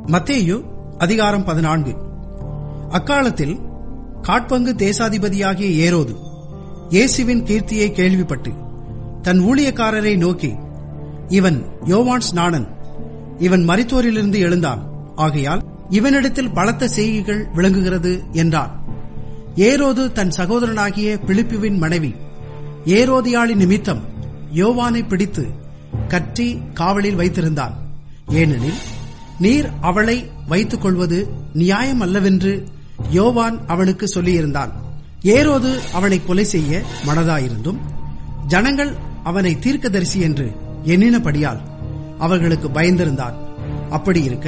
மத்தேயு அதிகாரம் பதினான்கு அக்காலத்தில் காட்பங்கு தேசாதிபதியாகிய ஏரோது இயேசுவின் கீர்த்தியை கேள்விப்பட்டு தன் ஊழியக்காரரை நோக்கி இவன் யோவான் ஸ்நானன் இவன் மரித்தோரிலிருந்து எழுந்தான் ஆகையால் இவனிடத்தில் பலத்த செய்திகள் விளங்குகிறது என்றான் ஏரோது தன் சகோதரனாகிய பிலிப்புவின் மனைவி ஏரோதியாளின் நிமித்தம் யோவானை பிடித்து கற்றி காவலில் வைத்திருந்தான் ஏனெனில் நீர் அவளை வைத்துக் கொள்வது நியாயம் அல்லவென்று யோவான் அவனுக்கு சொல்லியிருந்தான் ஏரோது அவனை கொலை செய்ய மனதாயிருந்தும் ஜனங்கள் அவனை தீர்க்கதரிசி என்று எண்ணினபடியால் அவர்களுக்கு பயந்திருந்தான் அப்படி இருக்க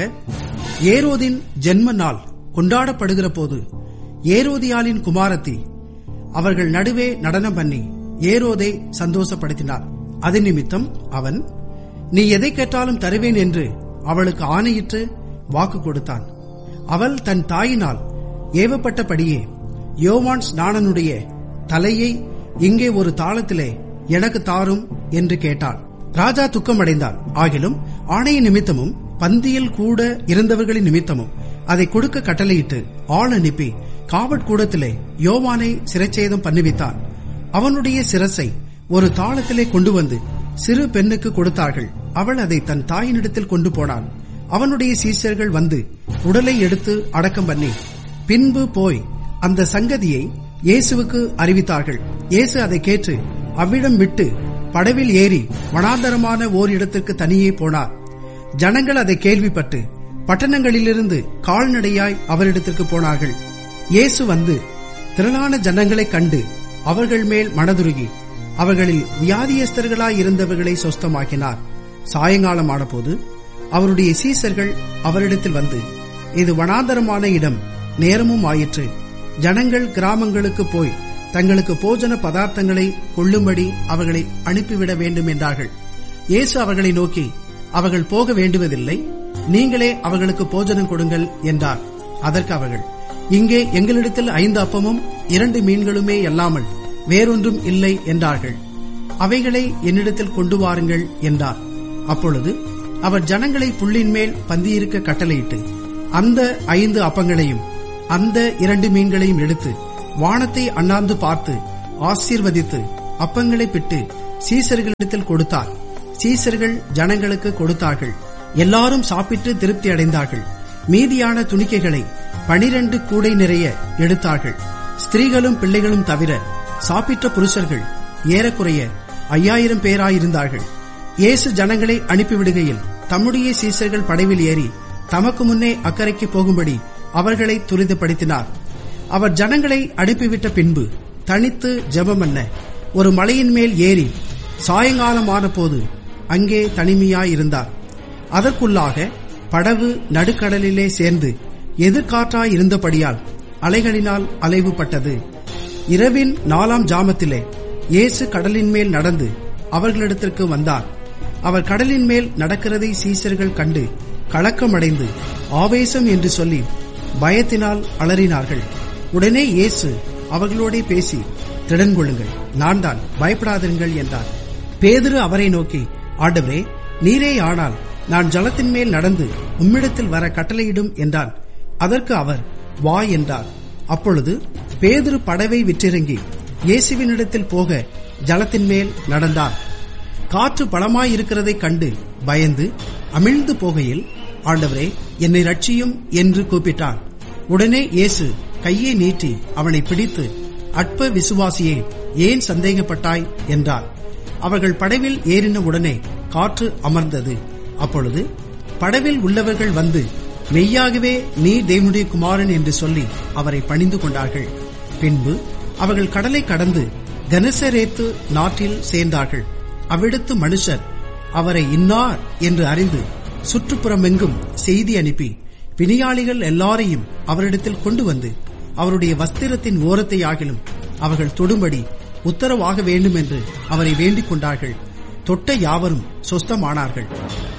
ஏரோதின் ஜென்ம நாள் கொண்டாடப்படுகிற போது ஏரோதியாளின் குமாரத்தி அவர்கள் நடுவே நடனம் பண்ணி ஏரோதை சந்தோஷப்படுத்தினார் அது நிமித்தம் அவன் நீ எதை கேட்டாலும் தருவேன் என்று அவளுக்கு ஆணையிட்டு வாக்கு கொடுத்தான் அவள் தன் தாயினால் ஏவப்பட்டபடியே யோவான் ஸ்நானனுடைய தலையை இங்கே ஒரு தாளத்திலே எனக்கு தாரும் என்று கேட்டாள் ராஜா துக்கமடைந்தார் ஆகிலும் ஆணைய நிமித்தமும் பந்தியில் கூட இருந்தவர்களின் நிமித்தமும் அதை கொடுக்க கட்டளையிட்டு ஆள் அனுப்பி காவற்கூடத்திலே யோவானை சிறைச்சேதம் பண்ணுவித்தான் அவனுடைய சிரசை ஒரு தாளத்திலே கொண்டு வந்து சிறு பெண்ணுக்கு கொடுத்தார்கள் அவள் அதை தன் தாயினிடத்தில் கொண்டு போனாள் அவனுடைய சீசர்கள் வந்து உடலை எடுத்து அடக்கம் பண்ணி பின்பு போய் அந்த சங்கதியை இயேசுவுக்கு அறிவித்தார்கள் இயேசு அதை கேட்டு அவ்விடம் விட்டு படவில் ஏறி வனாந்தரமான ஓர் இடத்திற்கு தனியே போனார் ஜனங்கள் அதை கேள்விப்பட்டு பட்டணங்களிலிருந்து கால்நடையாய் அவரிடத்திற்கு போனார்கள் இயேசு வந்து திரளான ஜனங்களை கண்டு அவர்கள் மேல் மனதுருகி அவர்களில் வியாதியஸ்தர்களாய் இருந்தவர்களை சொஸ்தமாக்கினார் சாயங்காலமான போது அவருடைய சீசர்கள் அவரிடத்தில் வந்து இது வனாந்தரமான இடம் நேரமும் ஆயிற்று ஜனங்கள் கிராமங்களுக்கு போய் தங்களுக்கு போஜன பதார்த்தங்களை கொள்ளும்படி அவர்களை அனுப்பிவிட வேண்டும் என்றார்கள் இயேசு அவர்களை நோக்கி அவர்கள் போக வேண்டுவதில்லை நீங்களே அவர்களுக்கு போஜனம் கொடுங்கள் என்றார் அதற்கு அவர்கள் இங்கே எங்களிடத்தில் ஐந்து அப்பமும் இரண்டு மீன்களுமே அல்லாமல் வேறொன்றும் இல்லை என்றார்கள் அவைகளை என்னிடத்தில் கொண்டு வாருங்கள் என்றார் அப்பொழுது அவர் ஜனங்களை புள்ளின் மேல் பந்தியிருக்க கட்டளையிட்டு அந்த ஐந்து அப்பங்களையும் அந்த இரண்டு மீன்களையும் எடுத்து வானத்தை அண்ணாந்து பார்த்து ஆசீர்வதித்து அப்பங்களை பிட்டு சீசர்களிடத்தில் கொடுத்தார் சீசர்கள் ஜனங்களுக்கு கொடுத்தார்கள் எல்லாரும் சாப்பிட்டு திருப்தி அடைந்தார்கள் மீதியான துணிக்கைகளை பனிரெண்டு கூடை நிறைய எடுத்தார்கள் ஸ்திரீகளும் பிள்ளைகளும் தவிர சாப்பிட்ட புருஷர்கள் ஏறக்குறைய ஐயாயிரம் பேராயிருந்தார்கள் இயேசு ஜனங்களை அனுப்பிவிடுகையில் தம்முடைய சீசர்கள் படைவில் ஏறி தமக்கு முன்னே அக்கறைக்கு போகும்படி அவர்களை துரிதப்படுத்தினார் அவர் ஜனங்களை அனுப்பிவிட்ட பின்பு தனித்து ஜெபமல்ல ஒரு மலையின் மேல் ஏறி சாயங்காலமான போது அங்கே தனிமையாயிருந்தார் அதற்குள்ளாக படவு நடுக்கடலிலே சேர்ந்து எதிர்காற்றாய் இருந்தபடியால் அலைகளினால் அலைவுபட்டது இரவின் நாலாம் ஜாமத்திலே இயேசு கடலின் மேல் நடந்து அவர்களிடத்திற்கு வந்தார் அவர் கடலின் மேல் நடக்கிறதை சீசர்கள் கண்டு கலக்கமடைந்து ஆவேசம் என்று சொல்லி பயத்தினால் அலறினார்கள் உடனே இயேசு அவர்களோடே பேசி திடன் கொள்ளுங்கள் நான் தான் பயப்படாதிருங்கள் என்றார் பேதுரு அவரை நோக்கி ஆண்டவரே நீரே ஆனால் நான் ஜலத்தின் மேல் நடந்து உம்மிடத்தில் வர கட்டளையிடும் என்றான் அதற்கு அவர் வா என்றார் அப்பொழுது பேதுரு படவை விற்றிறங்கி இயேசுவினிடத்தில் போக ஜலத்தின் மேல் நடந்தார் காற்று பலமாயிருக்கிறதைக் கண்டு பயந்து அமிழ்ந்து போகையில் ஆண்டவரே என்னை ரட்சியும் என்று கூப்பிட்டான் உடனே இயேசு கையை நீட்டி அவனை பிடித்து அற்ப விசுவாசியே ஏன் சந்தேகப்பட்டாய் என்றார் அவர்கள் படவில் ஏறின உடனே காற்று அமர்ந்தது அப்பொழுது படவில் உள்ளவர்கள் வந்து மெய்யாகவே நீ தேவனுடைய குமாரன் என்று சொல்லி அவரை பணிந்து கொண்டார்கள் பின்பு அவர்கள் கடலை கடந்து கனசரேத்து நாட்டில் சேர்ந்தார்கள் அவ்விடத்து மனுஷர் அவரை இன்னார் என்று அறிந்து சுற்றுப்புறமெங்கும் செய்தி அனுப்பி பிணியாளிகள் எல்லாரையும் அவரிடத்தில் கொண்டு வந்து அவருடைய வஸ்திரத்தின் ஓரத்தை ஆகிலும் அவர்கள் தொடும்படி உத்தரவாக வேண்டும் என்று அவரை வேண்டிக் கொண்டார்கள் தொட்ட யாவரும் சொஸ்தமானார்கள்